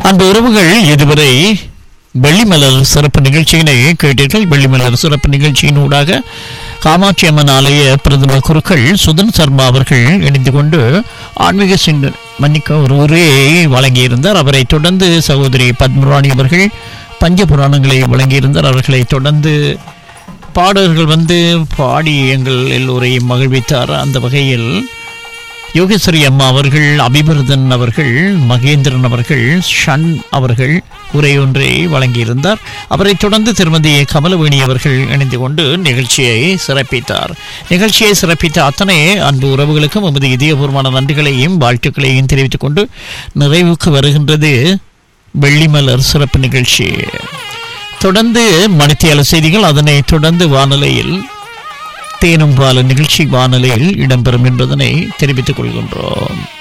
அன்பு உறவுகள் இதுவரை வெள்ளிமலர் சிறப்பு நிகழ்ச்சியினை கேட்டீர்கள் வெள்ளிமலர் சிறப்பு நிகழ்ச்சியின் ஊடாக காமாட்சி அம்மன் ஆலய பிரதம குருக்கள் சுதன் சர்மா அவர்கள் இணைந்து கொண்டு ஆன்மீக சிந்த மன்னிக்க ஒரு உரையை வழங்கியிருந்தார் அவரை தொடர்ந்து சகோதரி பத்மராணி அவர்கள் பஞ்ச புராணங்களை வழங்கியிருந்தார் அவர்களை தொடர்ந்து பாடல்கள் வந்து பாடி எங்கள் எல்லோரையும் மகிழ்வித்தார் அந்த வகையில் யோகேஸ்வரி அம்மா அவர்கள் அபிபர்தன் அவர்கள் மகேந்திரன் அவர்கள் ஷன் அவர்கள் உரை ஒன்றை வழங்கியிருந்தார் அவரைத் தொடர்ந்து திருமதி கமலவேணி அவர்கள் இணைந்து கொண்டு நிகழ்ச்சியை சிறப்பித்தார் நிகழ்ச்சியை சிறப்பித்த அத்தனை அன்பு உறவுகளுக்கும் எமது இதயபூர்வமான நன்றிகளையும் வாழ்த்துக்களையும் தெரிவித்துக் கொண்டு நிறைவுக்கு வருகின்றது வெள்ளிமலர் சிறப்பு நிகழ்ச்சி தொடர்ந்து மணித்தியால செய்திகள் அதனைத் தொடர்ந்து வானொலியில் தேனும் பால நிகழ்ச்சி வானொலியில் இடம்பெறும் என்பதனை தெரிவித்துக் கொள்கின்றோம்